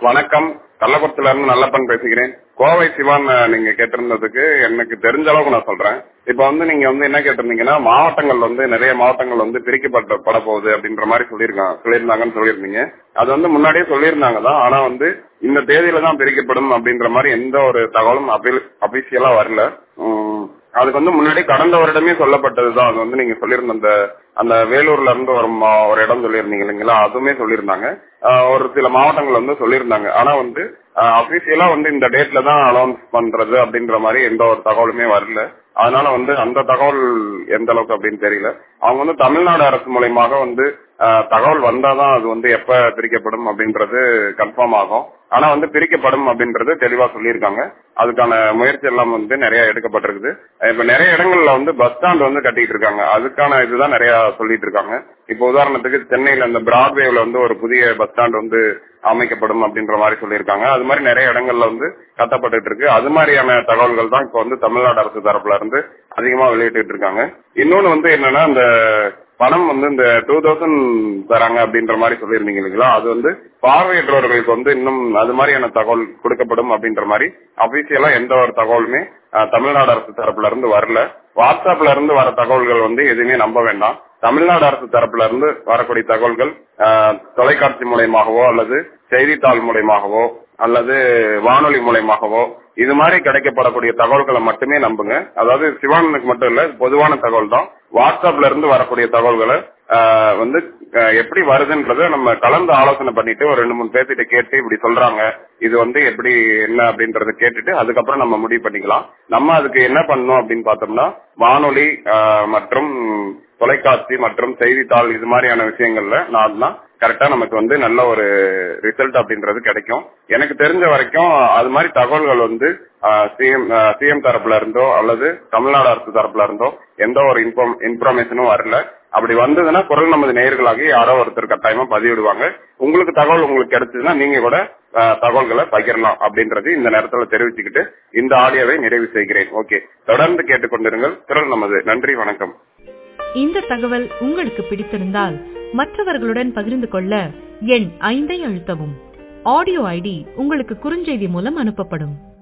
வணக்கம் கள்ளக்குளத்துல இருந்து நல்லப்பன் பேசுகிறேன் கோவை சிவான் நீங்க கேட்டிருந்ததுக்கு எனக்கு தெரிஞ்ச அளவுக்கு நான் சொல்றேன் இப்ப வந்து நீங்க வந்து என்ன கேட்டிருந்தீங்கன்னா மாவட்டங்கள் வந்து நிறைய மாவட்டங்கள் வந்து பிரிக்கப்பட்ட பட போகுது அப்படின்ற மாதிரி சொல்லியிருக்காங்க சொல்லியிருந்தாங்கன்னு சொல்லியிருந்தீங்க அது வந்து முன்னாடியே சொல்லியிருந்தாங்க தான் ஆனா வந்து இந்த தேதியில தான் பிரிக்கப்படும் அப்படின்ற மாதிரி எந்த ஒரு தகவலும் அபிஷியலா வரல உம், அதுக்கு வந்து முன்னாடி கடந்த வருடமே சொல்லப்பட்டதுதான் அது வந்து நீங்க சொல்லியிருந்த அந்த அந்த வேலூர்ல இருந்து ஒரு மா- ஒரு இடம் சொல்லியிருந்தீங்க இல்லைங்களா அதுவுமே சொல்லியிருந்தாங்க ஆஹ் ஒரு சில மாவட்டங்கள் வந்து சொல்லியிருந்தாங்க ஆனா வந்து அபிஷியலா வந்து இந்த டேட்ல தான் அனௌன்ஸ் பண்றது அப்படின்ற மாதிரி எந்த ஒரு தகவலுமே வரல அதனால வந்து அந்த தகவல் எந்த அளவுக்கு அப்படின்னு தெரியல அவங்க வந்து தமிழ்நாடு அரசு மூலயமாக வந்து ஆஹ், தகவல் வந்தாதான் அது வந்து எப்ப பிரிக்கப்படும் அப்படின்றது கன்ஃபார்ம் ஆகும் ஆனா வந்து பிரிக்கப்படும் அப்படின்றது தெளிவா சொல்லியிருக்காங்க அதுக்கான முயற்சி எல்லாம் வந்து நிறைய எடுக்கப்பட்டிருக்குது இப்ப நிறைய இடங்கள்ல வந்து பஸ் ஸ்டாண்ட் வந்து கட்டிட்டு இருக்காங்க அதுக்கான இதுதான் நிறைய சொல்லிட்டு இருக்காங்க இப்ப உதாரணத்துக்கு சென்னையில இந்த பிராட்வேல வந்து ஒரு புதிய பஸ் ஸ்டாண்ட் வந்து அமைக்கப்படும் அப்படின்ற மாதிரி சொல்லியிருக்காங்க அது மாதிரி நிறைய இடங்கள்ல வந்து கட்டப்பட்டு இருக்கு அது மாதிரியான தகவல்கள் தான் இப்ப வந்து தமிழ்நாடு அரசு தரப்புல இருந்து அதிகமா வெளியிட்டு இருக்காங்க இன்னொன்னு வந்து என்னன்னா இந்த பணம் வந்து இந்த டூ தௌசண்ட் தராங்க அப்படின்ற மாதிரி சொல்லியிருந்தீங்க இல்லைங்களா அது வந்து பார்வையற்றவர்களுக்கு வந்து இன்னும் அது மாதிரியான தகவல் கொடுக்கப்படும் அப்படின்ற மாதிரி அபிஷியலா எந்த ஒரு தகவலுமே அஹ், தமிழ்நாடு அரசு தரப்புல இருந்து வரல வாட்ஸ்அப்ல இருந்து வர தகவல்கள் வந்து எதுவுமே நம்ப வேண்டாம் தமிழ்நாடு அரசு தரப்புல இருந்து வரக்கூடிய தகவல்கள் அஹ், தொலைக்காட்சி மூலயமாகவோ அல்லது செய்தித்தாள் மூலயமாகவோ அல்லது வானொலி மூலயமாகவோ இது மாதிரி கிடைக்கப்படக்கூடிய தகவல்களை மட்டுமே நம்புங்க அதாவது சிவானனுக்கு மட்டும் இல்ல பொதுவான தகவல் தான் வாட்ஸ்அப்ல இருந்து வரக்கூடிய தகவல்களை ஆஹ், வந்து ஆஹ், எப்படி வருதுன்றத நம்ம கலந்து ஆலோசனை பண்ணிட்டு ஒரு ரெண்டு மூணு பேர்த்திட்ட கேட்டு இப்படி சொல்றாங்க இது வந்து எப்படி என்ன அப்படின்றத கேட்டுட்டு அதுக்கப்புறம் நம்ம முடிவு பண்ணிக்கலாம் நம்ம அதுக்கு என்ன பண்ணணும் அப்படின்னு பார்த்தோம்னா வானொலி ஆஹ், மற்றும் தொலைக்காட்சி மற்றும் செய்தித்தாள் இது மாதிரியான விஷயங்கள்ல நான் கரெக்டா நமக்கு வந்து நல்ல ஒரு ரிசல்ட் அப்படின்றது கிடைக்கும் எனக்கு தெரிஞ்ச வரைக்கும் அது மாதிரி தகவல்கள் வந்து சிஎம் சிஎம் தரப்புல இருந்தோ அல்லது தமிழ்நாடு அரசு தரப்புல இருந்தோ எந்த ஒரு இன்ஃபர்மேஷனும் வரல அப்படி வந்ததுன்னா குரல் நமது நேயர்களாகி யாரோ ஒருத்தர் கட்டாயமா பதிவிடுவாங்க உங்களுக்கு தகவல் உங்களுக்கு கிடைச்சதுன்னா நீங்க கூட ஆஹ், தகவல்களை பகிரலாம் அப்படின்றது இந்த நேரத்துல தெரிவிச்சுக்கிட்டு இந்த ஆடியோவை நிறைவு செய்கிறேன் ஓகே தொடர்ந்து கேட்டுக்கொண்டிருங்கள் குரல் நமது நன்றி வணக்கம் இந்த தகவல் உங்களுக்கு பிடித்திருந்தால் மற்றவர்களுடன் பகிர்ந்து கொள்ள எண் ஐந்தை அழுத்தவும் ஆடியோ ஐடி உங்களுக்கு குறுஞ்செய்தி மூலம் அனுப்பப்படும்